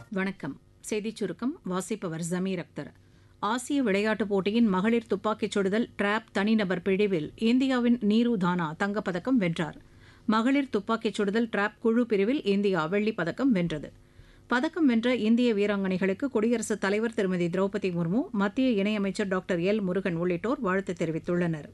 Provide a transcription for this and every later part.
வணக்கம் செய்திச் சுருக்கம் வாசிப்பவர் ஜமீர் அக்தர் ஆசிய விளையாட்டுப் போட்டியின் மகளிர் துப்பாக்கிச் சுடுதல் டிராப் தனிநபர் பிரிவில் இந்தியாவின் நீரு தானா தங்கப்பதக்கம் வென்றார் மகளிர் துப்பாக்கிச் சுடுதல் டிராப் குழு பிரிவில் இந்தியா வெள்ளிப் பதக்கம் வென்றது பதக்கம் வென்ற இந்திய வீராங்கனைகளுக்கு குடியரசுத் தலைவர் திருமதி திரௌபதி முர்மு மத்திய இணையமைச்சர் டாக்டர் எல் முருகன் உள்ளிட்டோர் வாழ்த்து தெரிவித்துள்ளனர்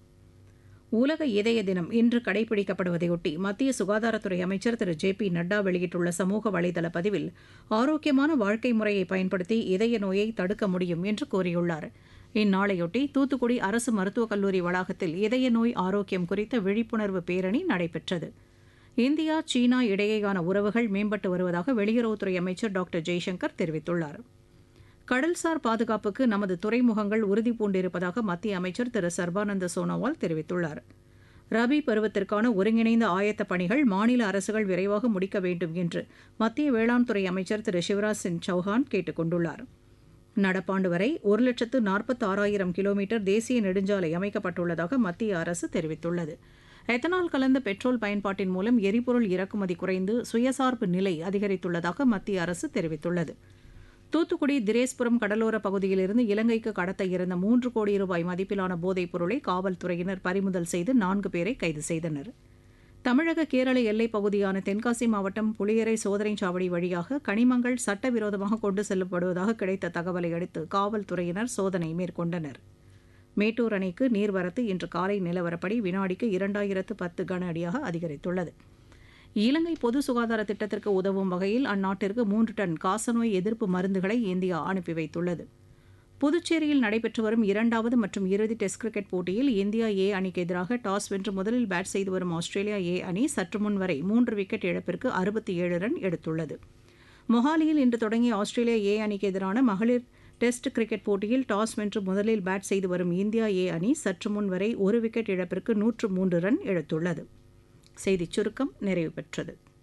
உலக இதய தினம் இன்று கடைபிடிக்கப்படுவதையொட்டி மத்திய சுகாதாரத்துறை அமைச்சர் திரு ஜே பி நட்டா வெளியிட்டுள்ள சமூக வலைதள பதிவில் ஆரோக்கியமான வாழ்க்கை முறையை பயன்படுத்தி இதய நோயை தடுக்க முடியும் என்று கூறியுள்ளார் இந்நாளையொட்டி தூத்துக்குடி அரசு மருத்துவக் கல்லூரி வளாகத்தில் இதய நோய் ஆரோக்கியம் குறித்த விழிப்புணர்வு பேரணி நடைபெற்றது இந்தியா சீனா இடையேயான உறவுகள் மேம்பட்டு வருவதாக வெளியுறவுத்துறை அமைச்சர் டாக்டர் ஜெய்சங்கர் தெரிவித்துள்ளார் கடல்சார் பாதுகாப்புக்கு நமது துறைமுகங்கள் உறுதி பூண்டிருப்பதாக மத்திய அமைச்சர் திரு சர்பானந்த சோனோவால் தெரிவித்துள்ளார் ரபி பருவத்திற்கான ஒருங்கிணைந்த ஆயத்த பணிகள் மாநில அரசுகள் விரைவாக முடிக்க வேண்டும் என்று மத்திய வேளாண் துறை அமைச்சர் திரு சிவராஜ் சிங் சௌஹான் கேட்டுக் கொண்டுள்ளார் நடப்பாண்டு வரை ஒரு லட்சத்து நாற்பத்தி ஆறாயிரம் கிலோமீட்டர் தேசிய நெடுஞ்சாலை அமைக்கப்பட்டுள்ளதாக மத்திய அரசு தெரிவித்துள்ளது எத்தனால் கலந்த பெட்ரோல் பயன்பாட்டின் மூலம் எரிபொருள் இறக்குமதி குறைந்து சுயசார்பு நிலை அதிகரித்துள்ளதாக மத்திய அரசு தெரிவித்துள்ளது தூத்துக்குடி திரேஸ்புரம் கடலோர பகுதியிலிருந்து இலங்கைக்கு கடத்த இருந்த மூன்று கோடி ரூபாய் மதிப்பிலான போதைப் பொருளை காவல்துறையினர் பறிமுதல் செய்து நான்கு பேரை கைது செய்தனர் தமிழக கேரள எல்லைப் பகுதியான தென்காசி மாவட்டம் புளியரை சோதனைச் சாவடி வழியாக கனிமங்கள் சட்டவிரோதமாக கொண்டு செல்லப்படுவதாக கிடைத்த தகவலை அடுத்து காவல்துறையினர் சோதனை மேற்கொண்டனர் மேட்டூர் அணைக்கு நீர்வரத்து இன்று காலை நிலவரப்படி வினாடிக்கு இரண்டாயிரத்து பத்து கன அடியாக அதிகரித்துள்ளது இலங்கை பொது சுகாதார திட்டத்திற்கு உதவும் வகையில் அந்நாட்டிற்கு மூன்று டன் காசநோய் எதிர்ப்பு மருந்துகளை இந்தியா அனுப்பி வைத்துள்ளது புதுச்சேரியில் நடைபெற்று வரும் இரண்டாவது மற்றும் இறுதி டெஸ்ட் கிரிக்கெட் போட்டியில் இந்தியா ஏ அணிக்கு எதிராக டாஸ் வென்று முதலில் பேட் செய்து வரும் ஆஸ்திரேலியா ஏ அணி சற்று முன் வரை மூன்று விக்கெட் இழப்பிற்கு அறுபத்தி ஏழு ரன் எடுத்துள்ளது மொஹாலியில் இன்று தொடங்கிய ஆஸ்திரேலியா ஏ அணிக்கு எதிரான மகளிர் டெஸ்ட் கிரிக்கெட் போட்டியில் டாஸ் வென்று முதலில் பேட் செய்து வரும் இந்தியா ஏ அணி சற்று முன் வரை ஒரு விக்கெட் இழப்பிற்கு நூற்று மூன்று ரன் எடுத்துள்ளது செய்திச் சுருக்கம் நிறைவு பெற்றது